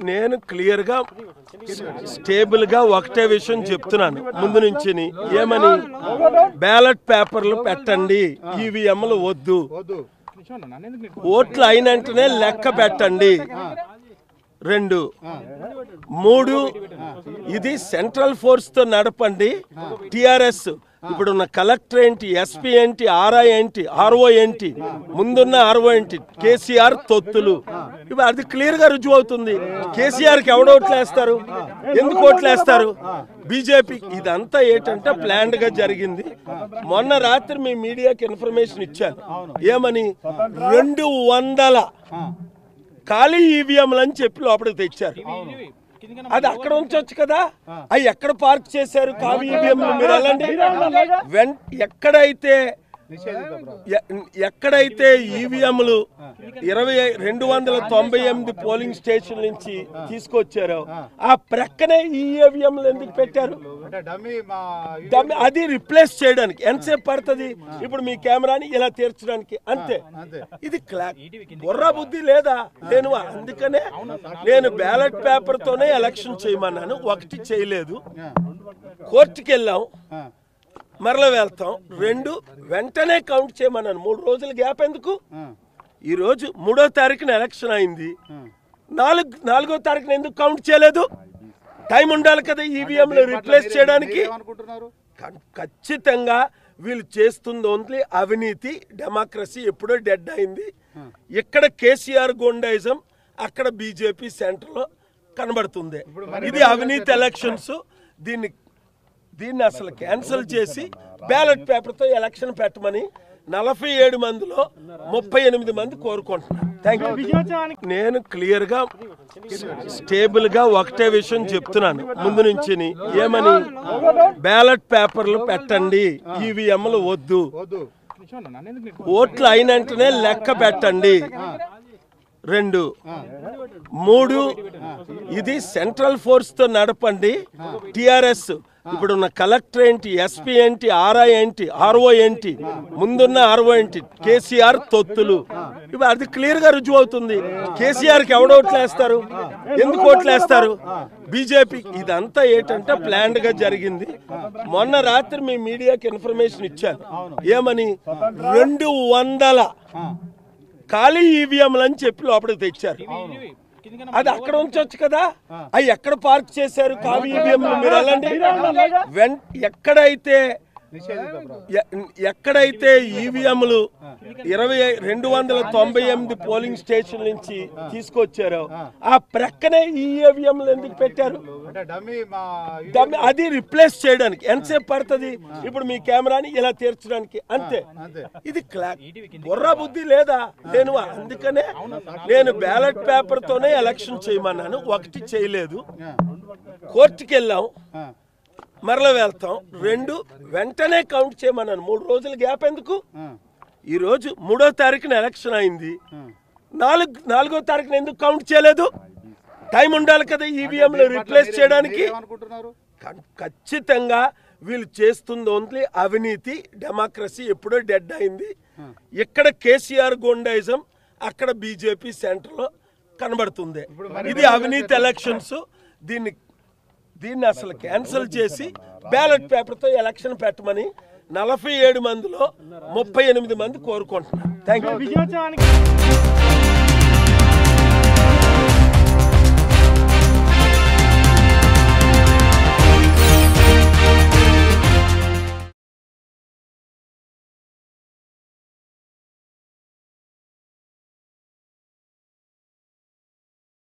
నేను క్లియర్ గా స్టేబుల్ గా ఒకటే విషయం చెప్తున్నాను ముందు నుంచి ఏమని బ్యాలెట్ పేపర్లు పెట్టండి ఈవీఎంలు వద్దు వద్దు ఓట్లు అయినంటనే లెక్క పెట్టండి రెండు మూడు ఇది సెంట్రల్ ఫోర్స్ తో నడపండి టిఆర్ఎస్ ఇప్పుడున్న కలెక్టర్ ఏంటి ఎస్పీ ఏంటి ఆర్ఐ ఏంటి ఆర్ఓ ఏంటి ముందున్న ఆర్ఓ ఏంటి కేసీఆర్ తొత్తులు ఇప్పుడు అది క్లియర్ గా రుజువు అవుతుంది కేసీఆర్ కి ఎవడు ఓట్లు వేస్తారు ఎందుకు ఓట్లు వేస్తారు బీజేపీ ఇదంతా ఏంటంటే ప్లాన్డ్ గా జరిగింది మొన్న రాత్రి మీ మీడియాకి ఇన్ఫర్మేషన్ ఇచ్చాను ఏమని రెండు వందల ఖాళీ ఈవీఎంలు అని చెప్పి లోపలికి తెచ్చారు అది అక్కడ ఉంచొచ్చు కదా అవి ఎక్కడ పార్క్ చేశారు ఖాళీ ఈవీఎంలు మీరు వెళ్ళండి వెన్ ఎక్కడైతే ఎ- ఎక్కడైతే ఈవీఎంలు ఇరవై రెండు వందల తొంభై ఎనిమిది పోలింగ్ స్టేషన్ నుంచి తీసుకొచ్చారో ఆ ప్రక్కనే ఈ ఈవీఎంలు ఎందుకు పెట్టారు అంటే డమ్మీ మా దమ్- అది రిప్లేస్ చేయడానికి ఎంతసేపు పడుతుంది ఇప్పుడు మీ కెమెరాని ఇలా తీర్చడానికి అంతే అంతే ఇది క్లా బుర్ర బుద్ధి లేదా నేను అందుకనే నేను బ్యాలెట్ పేపర్ తోనే ఎలక్షన్ చేయమన్నాను ఒకటి చేయలేదు కోర్టుకి వెళ్ళాం ఆ, మరల వెళ్తాం రెండు వెంటనే కౌంట్ చేయమన్నాను మూడు రోజుల గ్యాప్ ఎందుకు ఆ, ఈ రోజు మూడో తారీఖున ఎలక్షన్ అయింది ఆ. నాలుగు నాలుగో తారీఖున ఎందుకు కౌంట్ చేయలేదు టైం ఉండాలి కదా ఈవీఎంలు రిప్లేస్ చేయడానికి ఏమనుకుంటున్నారు ఖ- ఖచ్చితంగా వీళ్ళు చేస్తుంది ఓన్లీ అవినీతి డెమోక్రసీ ఎప్పుడో డెడ్ అయింది ఇక్కడ కేసీఆర్ గోండైజం అక్కడ బీజేపీ సెంటర్లో కనబడుతుంది ఇది అవినీతి ఎలక్షన్స్ దీన్ని దీన్ని అసలు క్యాన్సిల్ చేసి బ్యాలెట్ పేపర్తో ఎలక్షన్ పెట్టమని నలభై ఏడు మందిలో ముప్పై ఎనిమిది మంది కోరుకుంటున్నారు థ్యాంక్ యూ నేను క్లియర్ గా స్టేబుల్ గా ఒకటే విషయం చెప్తున్నాను ముందు నుంచి ఏమని బ్యాలెట్ పేపర్లు పెట్టండి ఈవీఎంలు వద్దు వద్దు ఓట్లు అయినంటనే లెక్క పెట్టండి రెండు మూడు ఇది సెంట్రల్ ఫోర్స్ తో నడపండి టిఆర్ఎస్ ఇప్పుడున్న కలెక్టర్ ఏంటి ఎస్పీ ఏంటి ఆర్ఐ ఏంటి ఆర్ఓ ఏంటి ముందున్న ఆర్ఓ ఏంటి కేసీఆర్ తొత్తులు ఇప్పుడు అది క్లియర్ గా రుజువు అవుతుంది కేసీఆర్ కి ఎవడు ఓట్లు వేస్తారు ఎందుకు ఓట్లు వేస్తారు బీజేపీ ఇదంతా ఏంటంటే ప్లాన్డ్ గా జరిగింది మొన్న రాత్రి మీ మీడియాకి ఇన్ఫర్మేషన్ ఇచ్చాను ఏమని రెండు వందల ఖాళీ ఈవీఎంలు అని చెప్పి లోపలికి తెచ్చారు అది అక్కడ ఉంచొచ్చు కదా అవి ఎక్కడ పార్క్ చేశారు ఖాళీ ఈవీఎంలు మీరు వెళ్ళండి వెన్ ఎక్కడైతే ఎ- ఎక్కడైతే ఈవీఎంలు ఇరవై రెండు వందల తొంభై ఎనిమిది పోలింగ్ స్టేషన్ నుంచి తీసుకొచ్చారో ఆ ప్రక్కనే ఈ ఈవీఎంలు ఎందుకు పెట్టారు అంటే డమ్మీ మా దమ్- అది రిప్లేస్ చేయడానికి ఎంతసేపు పడుతుంది ఇప్పుడు మీ కెమెరాని ఇలా తీర్చడానికి అంతే అంతే ఇది క్లా బుర్ర బుద్ధి లేదా నేను అందుకనే నేను బ్యాలెట్ పేపర్ తోనే ఎలక్షన్ చేయమన్నాను ఒకటి చేయలేదు కోర్టుకి వెళ్ళాం ఆ, మరల వెళ్తాం రెండు వెంటనే కౌంట్ చేయమన్నాను మూడు రోజుల గ్యాప్ ఎందుకు ఆ, ఈ రోజు మూడో తారీఖున ఎలక్షన్ అయింది ఆ. నాలుగు నాలుగో తారీఖున ఎందుకు కౌంట్ చేయలేదు టైం ఉండాలి కదా ఈవీఎంలు రిప్లేస్ చేయడానికి ఏమనుకుంటున్నారు ఖ- ఖచ్చితంగా వీళ్ళు చేస్తుంది ఓన్లీ అవినీతి డెమోక్రసీ ఎప్పుడో డెడ్ అయింది ఇక్కడ కేసీఆర్ గోండైజం అక్కడ బీజేపీ సెంటర్లో కనబడుతుంది ఇది అవినీతి ఎలక్షన్స్ దీన్ని దీన్ని అసలు క్యాన్సిల్ చేసి బ్యాలెట్ పేపర్తో ఎలక్షన్ పెట్టమని నలభై ఏడు మందిలో ముప్పై ఎనిమిది మంది కోరుకుంటున్నారు థ్యాంక్ యూ